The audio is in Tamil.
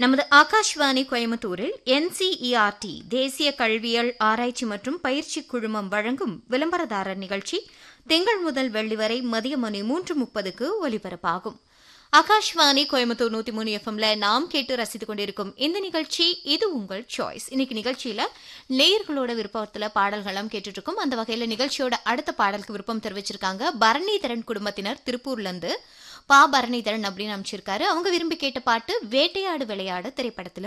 நமது ஆகாஷ்வாணி கோயம்புத்தூரில் என்சிஇஆர்டி தேசிய கல்வியல் ஆராய்ச்சி மற்றும் பயிற்சி குழுமம் வழங்கும் விளம்பரதாரர் நிகழ்ச்சி திங்கள் முதல் வெள்ளி வரை மதிய மணி மூன்று முப்பதுக்கு ஒலிபரப்பாகும் ஆகாஷ்வாணி கோயம்புத்தூர் நூத்தி மூணு எஃப்எம்ல நாம் கேட்டு ரசித்துக் கொண்டிருக்கும் இந்த நிகழ்ச்சி இது உங்கள் சாய்ஸ் இன்னைக்கு நிகழ்ச்சியில நேயர்களோட விருப்பத்துல பாடல்களும் கேட்டுட்டு இருக்கோம் அந்த வகையில நிகழ்ச்சியோட அடுத்த பாடலுக்கு விருப்பம் தெரிவிச்சிருக்காங்க பரணிதரன் குடும்பத்தினர் திருப்பூர்ல இருந்து பா பரணிதரன் அப்படின்னு அமைச்சிருக்காரு அவங்க விரும்பி கேட்ட பாட்டு வேட்டையாடு விளையாடு திரைப்படத்துல